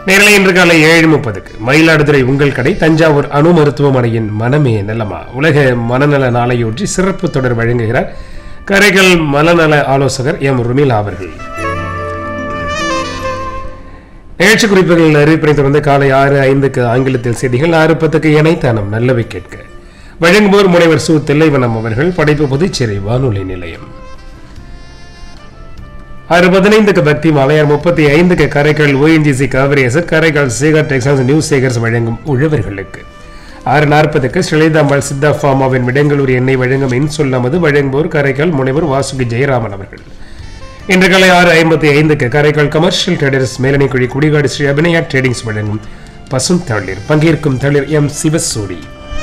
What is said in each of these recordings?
நேரலை இன்று காலை ஏழு முப்பதுக்கு மயிலாடுதுறை உங்கள் கடை தஞ்சாவூர் அணு மருத்துவமனையின் மனமே நலமா உலக மனநல நாளையொற்றி சிறப்பு தொடர் வழங்குகிறார் கரைகள் மனநல ஆலோசகர் எம் ருமிலா அவர்கள் நிகழ்ச்சி குறிப்புகள் அறிவிப்பதை தொடர்ந்து காலை ஆறு ஐந்துக்கு ஆங்கிலத்தில் செய்திகள் ஆறு பத்துக்கு இணைத்தானம் நல்லவை கேட்க வழங்குவோர் முனைவர் சு தில்லைவனம் அவர்கள் படைப்பு புதுச்சேரி வானொலி நிலையம் ஆறு பதினைந்துக்கு பக்தி மாலையார் முப்பத்தி ஐந்துக்கு கரைகள் ஓஎன்ஜிசி காவிரியசர் கரைகள் சேகர் டெக்ஸாஸ் நியூஸ் சேகர்ஸ் வழங்கும் உழவர்களுக்கு ஆறு நாற்பதுக்கு ஸ்ரீதாம்பாள் சித்தா ஃபார்மாவின் விடங்களூர் எண்ணெய் வழங்கும் இன்சொல் நமது வழங்குவோர் கரைகள் முனைவர் வாசுகி ஜெயராமன் அவர்கள் இன்று காலை ஆறு ஐம்பத்தி ஐந்துக்கு கரைகள் commercial traders Melanikuzhi Kudikadu Sri Abhinaya tradings வழங்கும் பசும் தளிர் பங்கேற்கும் தளிர் எம் சிவசூரி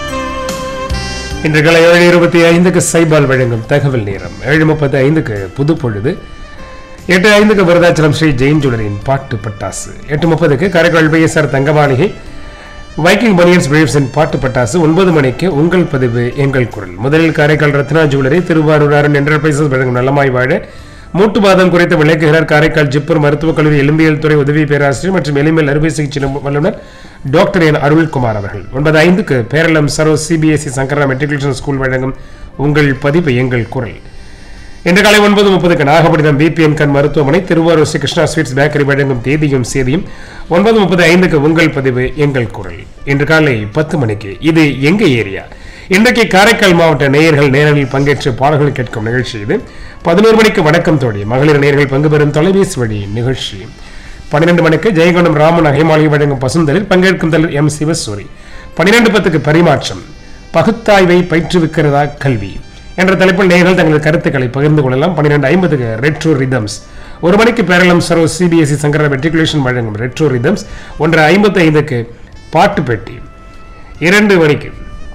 இன்று காலை ஏழு இருபத்தி ஐந்துக்கு சைபால் வழங்கும் தகவல் நேரம் ஏழு முப்பத்தி ஐந்துக்கு புது பொழுது எட்டு ஐந்துக்கு விருதாச்சலம் ஸ்ரீ ஜெயின் ஜுவலரின் பாட்டு பட்டாசு எட்டு முப்பதுக்கு காரைக்கால் பிஎஸ்ஆர் தங்க மாளிகை வைக்கிங் பனியன்ஸ் பிரீவ்ஸின் பாட்டு பட்டாசு ஒன்பது மணிக்கு உங்கள் பதிவு எங்கள் குரல் முதலில் காரைக்கால் ரத்னா ஜுவல்லரி திருவாரூர் அருண் என்டர்பிரைசஸ் வழங்கும் நலமாய் வாழ மூட்டுவாதம் குறித்து விளக்குகிறார் காரைக்கால் ஜிப்பர் மருத்துவக் கல்லூரி எலும்பியல் துறை உதவி பேராசிரியர் மற்றும் எலும்பியல் அறுவை சிகிச்சை வல்லுநர் டாக்டர் என் அருள்குமார் அவர்கள் ஒன்பது ஐந்துக்கு Peralam Saro CBSE Sankara matriculation school வழங்கும் உங்கள் பதிவு எங்கள் குரல் இன்று காலை ஒன்பது முப்பதுக்கு நாகப்பட்டினம் பிபிஎன் கண் மருத்துவமனை திருவாரூர் ஸ்ரீ கிருஷ்ணா ஸ்வீட்ஸ் பேக்கரி வழங்கும் தேதியும் சேதியும் ஒன்பது முப்பது ஐந்துக்கு உங்கள் பதிவு எங்கள் குரல் இன்று காலை பத்து மணிக்கு இது எங்க ஏரியா இன்றைக்கு காரைக்கால் மாவட்ட நேயர்கள் நேரலில் பங்கேற்று பாடல்கள் கேட்கும் நிகழ்ச்சி இது பதினோரு மணிக்கு வணக்கம் தோழி மகளிர் நேயர்கள் பங்கு பெறும் தொலைபேசி வழி நிகழ்ச்சி பன்னிரண்டு மணிக்கு ஜெயகொண்டம் ராமன் அகைமாளிகை வழங்கும் பசுந்தலில் பங்கேற்கும் தலைவர் எம் சிவசூரி பன்னிரண்டு பத்துக்கு பரிமாற்றம் பகுத்தாய்வை பயிற்றுவிக்கிறதா கல்வி என்ற தலைப்பில் நேயர்கள் தங்களது கருத்துக்களை பகிர்ந்து கொள்ளலாம் பன்னிரெண்டு ஐம்பதுக்கு ரெட்ரோ ரிதம்ஸ் ஒரு மணிக்கு பேரளம் சரோ சிபிஎஸ்இ சங்கர மெட்ரிகுலேஷன் வழங்கும் ரெட்ரோ ரிதம்ஸ் ஒன்று ஐம்பத்தி ஐந்துக்கு பாட்டு பெட்டி இரண்டு மணிக்கு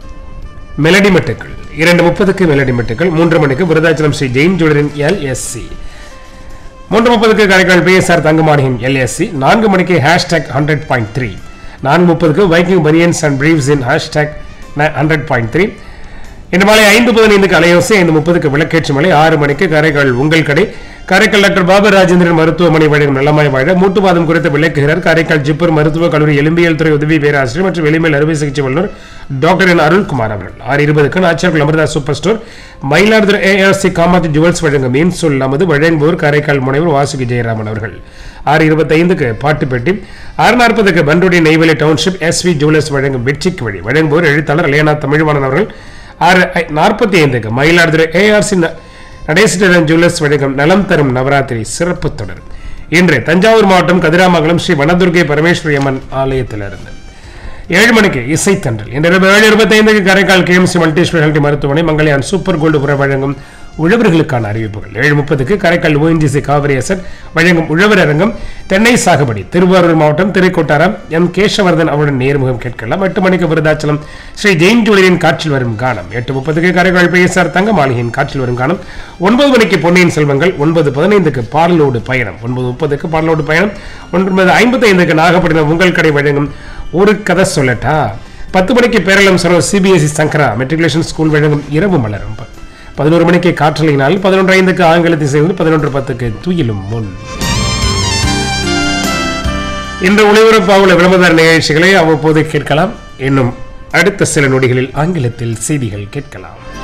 மெலடி மெட்டுக்கள் இரண்டு முப்பதுக்கு மெலடி மெட்டுக்கள் மூன்று மணிக்கு விருதாச்சலம் ஸ்ரீ ஜெயின் ஜுவலரின் எல்எஸ்சி மூன்று முப்பதுக்கு காரைக்கால் பிஎஸ்ஆர் தங்கமானியின் எல்எஸ்சி நான்கு மணிக்கு ஹேஷ்டேக் ஹண்ட்ரட் பாயிண்ட் த்ரீ நான்கு முப்பதுக்கு Viking banians and briefs in hashtag hundred point three இன்று மாலை ஐந்து பதினைந்துக்கு அலையோசி ஐந்து முப்பதுக்கு விளக்கேற்று மலை ஆறு மணிக்கு காரைக்கால் உங்கள் கடை காரைக்கால் டாக்டர் பாபு ராஜேந்திரன் மருத்துவமனை வழங்கும் நலமாய் வாழ மூட்டுவாதம் குறித்து விளக்குகிறார் காரைக்கால் ஜிப்பர் மருத்துவக் கல்லூரி எலும்பியல் துறை உதவி பேராசிரியர் மற்றும் எளிமையில் அறுவை சிகிச்சை வல்லுநர் டாக்டர் என் அருள்குமார் அவர்கள் ஆறு இருபதுக்கு Nachiyargal Amirtha super store Mayiladuthurai ARC Kamathi jewels வழங்கும் மீன் சொல் நமது வழங்குவோர் காரைக்கால் முனைவர் வாசுகி ஜெயராமன் அவர்கள் ஆறு இருபத்தைந்துக்கு பாட்டு பெட்டி ஆறு நாற்பதுக்கு Panruti Neyveli township S V jewellers வழங்கும் வெற்றிக்கு வழி வழங்குவோர் எழுத்தாளர் லேனா தமிழ்வாணன் அவர்கள் ஆறு ஐ- நாற்பத்தி ஐந்துக்கு மயிலாடுதுறை ஏஆர்சி நடேசன் ஜுவல்லர்ஸ் வழங்கும் நலம் தரும் நவராத்திரி சிறப்பு தொடர் இன்று தஞ்சாவூர் மாவட்டம் கதிராமங்கலம் ஸ்ரீ வனதுர்கை பரமேஸ்வரி அம்மன் ஆலயத்திலிருந்து ஏழு மணிக்கு இசைத்தன்றல் இன்று இரவு ஏழு இருபத்தைந்துக்கு காரைக்கால் கேஎம்சி மல்டி ஸ்பெஷாலிட்டி மருத்துவமனை மங்களையான் சூப்பர் கோல்டு புற வழங்கும் உழவர்களுக்கான அறிவிப்புகள் ஏழு முப்பதுக்கு காரைக்கால் ஓஎன்ஜிசி காவிரி அசட் வழங்கும் உழவர் அரங்கம் தென்னை சாகுபடி திருவாரூர் மாவட்டம் திருக்கோட்டாரம் எம் கேசவர்தன் அவருடன் நேர்முகம் கேட்கலாம் எட்டு மணிக்கு விருதாச்சலம் ஸ்ரீ ஜெயின் ஜுவலரின் காற்றில் வரும் கானம் எட்டு முப்பதுக்கு காரைக்கால் பிஎஸ்ஆர் தங்க மாளிகையின் காற்றில் வரும் கானம் ஒன்பது மணிக்கு பொன்னியின் செல்வங்கள் ஒன்பது பதினைந்துக்கு பாடலோடு பயணம் ஒன்பது முப்பதுக்கு பாடலோடு பயணம் ஒன்பது ஐம்பத்தி ஐந்துக்கு நாகப்பட்டினம் உங்கள் கடை வழங்கும் ஒரு கதை சொல்லட்டா பத்து மணிக்கு Peralam Saro CBSE Sankara matriculation school வழங்கும் இரவு மலரும் ப- பதினோரு மணிக்கு காற்றலையினால் பதினொன்று ஐந்துக்கு ஆங்கிலத்தை செய்வது பதினொன்று பத்துக்கு துயிலும் முன் இன்று ஒளிபரப்பாக விளம்பர நிகழ்ச்சிகளை அவ்வப்போது கேட்கலாம் இன்னும் அடுத்த சில நொடிகளில் ஆங்கிலத்தில் செய்திகள் கேட்கலாம்